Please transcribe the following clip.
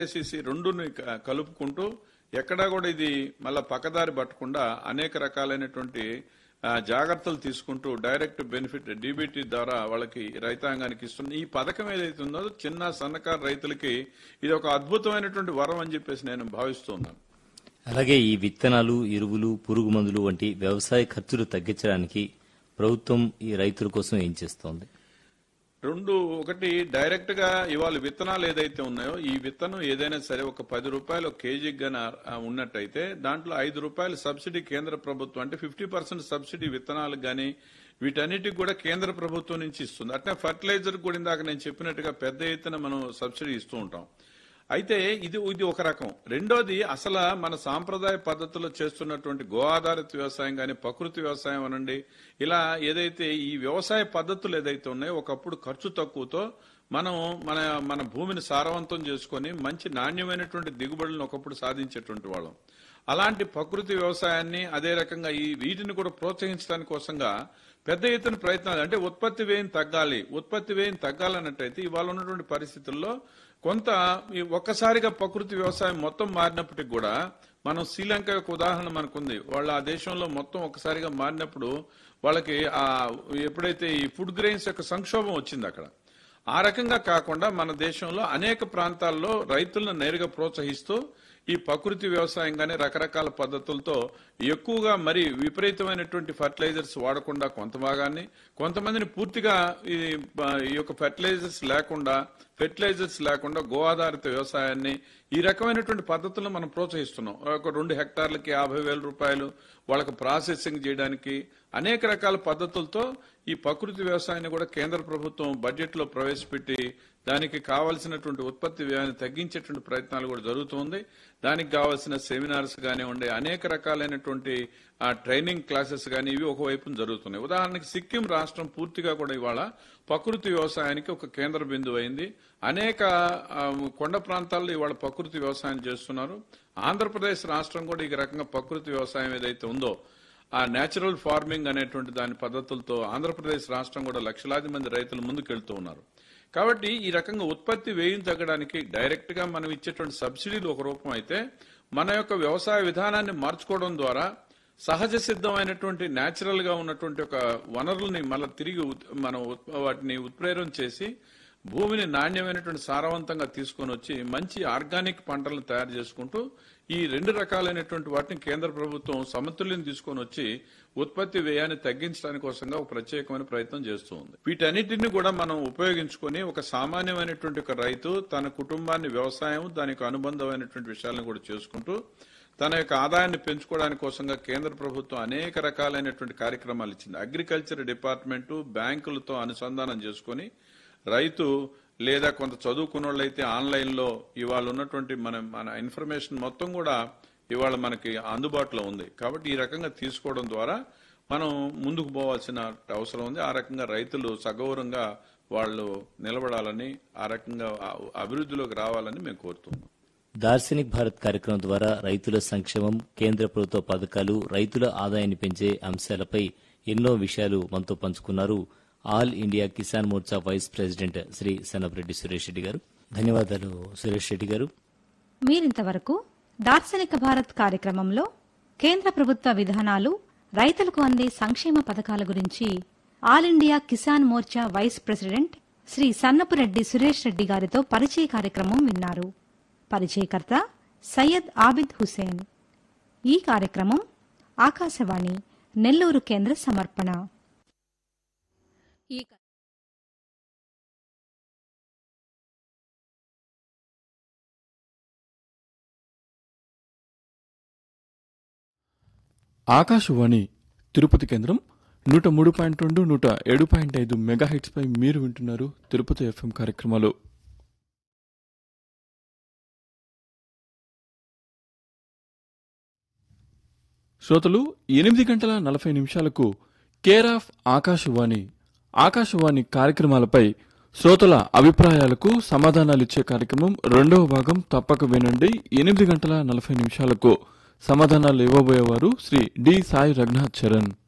ACC రెండుని క- కలుపుకుంటూ ఎక్కడా కూడా ఇది మళ్ళా పక్కదారి పట్టకుండా అనేక రకాలైనటువంటి ఆ, జాగ్రత్తలు తీసుకుంటూ డైరెక్ట్ బెనిఫిట్ డీబీటీ ద్వారా వాళ్ళకి రైతాంగానికి ఇస్తున్న ఈ పథకం ఏదైతే ఉందో చిన్న సన్నకారు రైతులకి ఇది ఒక అద్భుతమైనటువంటి వరం అని చెప్పేసి నేను భావిస్తున్నాను అలాగే ఈ విత్తనాలు ఎరువులు పురుగు మందులు వంటి వ్యవసాయ ఖర్చులు తగ్గించడానికి ప్రభుత్వం ఈ రైతుల కోసం ఏం చేస్తోంది రెండు ఒకటి డైరెక్ట్ గా ఇవాళ విత్తనాలు ఏదైతే ఉన్నాయో ఈ విత్తనం ఏదైనా సరే ఒక పది రూపాయలు ఒక కేజీకి గాన ఆ, ఉన్నట్టయితే దాంట్లో ఐదు రూపాయలు సబ్సిడీ కేంద్ర ప్రభుత్వం అంటే ఫిఫ్టీ పర్సెంట్ సబ్సిడీ విత్తనాలకు గాని వీటన్నిటికి కూడా కేంద్ర ప్రభుత్వం నుంచి ఇస్తుంది అట్లా ఫర్టిలైజర్ కూడా ఇందాక నేను చెప్పినట్టుగా పెద్ద ఎత్తున మనం సబ్సిడీ ఇస్తూ ఉంటాం అయితే ఇది ఇది ఒక రకం రెండోది అసలు మన సాంప్రదాయ పద్ధతిలో చేస్తున్నటువంటి గో ఆధారిత వ్యవసాయం కానీ ప్రకృతి వ్యవసాయం అనండి ఇలా ఏదైతే ఈ వ్యవసాయ పద్ధతులు ఏదైతే ఉన్నాయో ఒకప్పుడు ఖర్చు తక్కువతో మనం మన మన భూమిని సారవంతం చేసుకొని మంచి నాణ్యమైనటువంటి దిగుబడులను ఒకప్పుడు సాధించేటువంటి వాళ్ళం అలాంటి ప్రకృతి వ్యవసాయాన్ని అదే రకంగా ఈ వీటిని కూడా ప్రోత్సహించడానికి కోసంగా పెద్ద ఎత్తున ప్రయత్నాలు అంటే ఉత్పత్తి వ్యయం తగ్గాలి ఉత్పత్తి వ్యయం తగ్గాలన్నట్టయితే ఇవాళ ఉన్నటువంటి పరిస్థితుల్లో కొంత ఈ ఒక్కసారిగా ప్రకృతి వ్యవసాయం మొత్తం మారినప్పటికి కూడా మనం శ్రీలంక యొక్క ఉదాహరణ మనకుంది వాళ్ళు ఆ దేశంలో మొత్తం ఒకసారిగా మారినప్పుడు వాళ్ళకి ఆ ఎప్పుడైతే ఈ ఫుడ్ గ్రెయిన్స్ యొక్క సంక్షోభం వచ్చింది అక్కడ ఆ రకంగా కాకుండా మన దేశంలో అనేక ప్రాంతాల్లో రైతులను నేరుగా ప్రోత్సహిస్తూ ఈ ప్రకృతి వ్యవసాయం గానీ రకరకాల పద్ధతులతో ఎక్కువగా మరి విపరీతమైనటువంటి ఫర్టిలైజర్స్ వాడకుండా కొంత భాగాన్ని కొంతమందిని పూర్తిగా ఈ బ- ఈ యొక్క ఫర్టిలైజర్స్ లేకుండా ఫెర్టిలైజర్స్ లేకుండా గో ఆధారిత వ్యవసాయాన్ని ఈ రకమైనటువంటి పద్ధతులను మనం ప్రోత్సహిస్తున్నాం ఒక రెండు హెక్టార్లకి యాభై వేల రూపాయలు వాళ్ళకి ప్రాసెసింగ్ చేయడానికి అనేక రకాల పద్ధతులతో ఈ ప్రకృతి వ్యవసాయాన్ని కూడా కేంద్ర ప్రభుత్వం బడ్జెట్ లో ప్రవేశపెట్టి దానికి కావలసినటువంటి ఉత్పత్తి వ్యయాన్ని తగ్గించేటువంటి ప్రయత్నాలు కూడా జరుగుతుంది దానికి కావాల్సిన సెమినార్స్ కానివ్వండి అనేక రకాలైనటువంటి ఆ, ట్రైనింగ్ క్లాసెస్ కానీ ఇవి ఒకవైపు జరుగుతున్నాయి ఉదాహరణకి సిక్కిం రాష్ట్రం పూర్తిగా కూడా ఇవాళ ప్రకృతి వ్యవసాయానికి ఒక కేంద్ర బిందువు అయింది అనేక ఆ, కొండ ప్రాంతాల్లో ఇవాళ ప్రకృతి వ్యవసాయం చేస్తున్నారు ఆంధ్రప్రదేశ్ రాష్ట్రం కూడా ఈ రకంగా ప్రకృతి వ్యవసాయం ఏదైతే ఉందో ఆ నేచురల్ ఫార్మింగ్ అనేటువంటి దాని పద్ధతులతో ఆంధ్రప్రదేశ్ రాష్ట్రం కూడా లక్షలాది మంది రైతులు ముందుకెళ్తూ ఉన్నారు కాబట్టి ఈ రకంగా ఉత్పత్తి వ్యయం తగ్గడానికి డైరెక్ట్ గా మనం ఇచ్చేటువంటి సబ్సిడీలు ఒక రూపం అయితే మన యొక్క వ్యవసాయ విధానాన్ని మార్చుకోవడం ద్వారా సహజ సిద్ధమైనటువంటి న్యాచురల్ గా ఉన్నటువంటి ఒక వనరుల్ని మళ్ళీ తిరిగి ఉత్- మనం ఉత్- వాటిని ఉత్ప్రేరణ చేసి భూమిని నాణ్యమైనటువంటి సారవంతంగా తీసుకొని వచ్చి మంచి ఆర్గానిక్ పంటలను తయారు చేసుకుంటూ ఈ రెండు రకాలైనటువంటి వాటిని కేంద్ర ప్రభుత్వం సమతుల్యం తీసుకొని వచ్చి ఉత్పత్తి వ్యయాన్ని తగ్గించడానికి కోసంగా ఒక ప్రత్యేకమైన ప్రయత్నం చేస్తూ ఉంది వీటన్నిటిని కూడా మనం ఉపయోగించుకొని ఒక సామాన్యమైనటువంటి ఒక రైతు తన కుటుంబాన్ని వ్యవసాయం దానికి అనుబంధమైనటువంటి విషయాలను కూడా చేసుకుంటూ తన యొక్క ఆదాయాన్ని పెంచుకోవడానికి కోసంగా కేంద్ర ప్రభుత్వం అనేక రకాలైనటువంటి కార్యక్రమాలు ఇచ్చింది అగ్రికల్చర్ డిపార్ట్మెంటు బ్యాంకులతో అనుసంధానం చేసుకొని రైతు లేదా కొంత చదువుకున్న వాళ్ళైతే ఆన్లైన్ లో ఇవాళ ఉన్నటువంటి మన మన ఇన్ఫర్మేషన్ మొత్తం కూడా ఇవాళ మనకి అందుబాటులో ఉంది కాబట్టి ఈ రకంగా తీసుకోవడం ద్వారా మనం ముందుకు పోవాల్సిన అవసరం ఉంది ఆ రకంగా రైతులు సగౌరవంగా వాళ్ళు నిలబడాలని ఆ రకంగా ఆ- అభివృద్ధిలోకి రావాలని మేము కోరుతున్నాం దార్శనిక్ భారత్ కార్యక్రమం ద్వారా రైతుల సంక్షేమం కేంద్ర ప్రభుత్వ పథకాలు రైతుల ఆదాయాన్ని పెంచే అంశాలపై ఎన్నో విషయాలు మనతో పంచుకున్నారు all India Kisan Morcha vice president Shri Sanapareddy Suresh Reddy garu ధన్యవాదాలు సురేష్ రెడ్డి గారు మీరింతవరకు దార్శనిక భారత్ కార్యక్రమంలో కేంద్ర ప్రభుత్వ విధానాలు రైతులకు అందే సంక్షేమ పథకాల గురించి all India Kisan Morcha vice president Shri Sannapureddy Suresh Reddy గారితో పరిచయ కార్యక్రమం విన్నారు పరిచయకర్త సయ్యద్ ఆబిద్ హుసేన్ ఈ కార్యక్రమం ఆకాశవాణి నెల్లూరు కేంద్ర సమర్పణ ఈ క- ఆకాశవాణి తిరుపతి కేంద్రం నూట మూడు పాయింట్ రెండు నూట ఏడు పాయింట్ ఐదు మెగాహెట్స్ పై మీరు వింటున్నారు తిరుపతి ఎఫ్ఎం కార్యక్రమాలు శ్రోతలు ఎనిమిది గంటల నలభై నిమిషాలకు కేర్ ఆఫ్ ఆకాశవాణి ఆకాశవాణి కార్యక్రమాలపై శ్రోతల అభిప్రాయాలకు సమాధానాలిచ్చే కార్యక్రమం రెండవ భాగం తప్పక వినండి ఎనిమిది గంటల నలభై నిమిషాలకు సమాధానాలు ఇవ్వబోయేవారు శ్రీ డి సాయి రఘునాథ్ చరణ్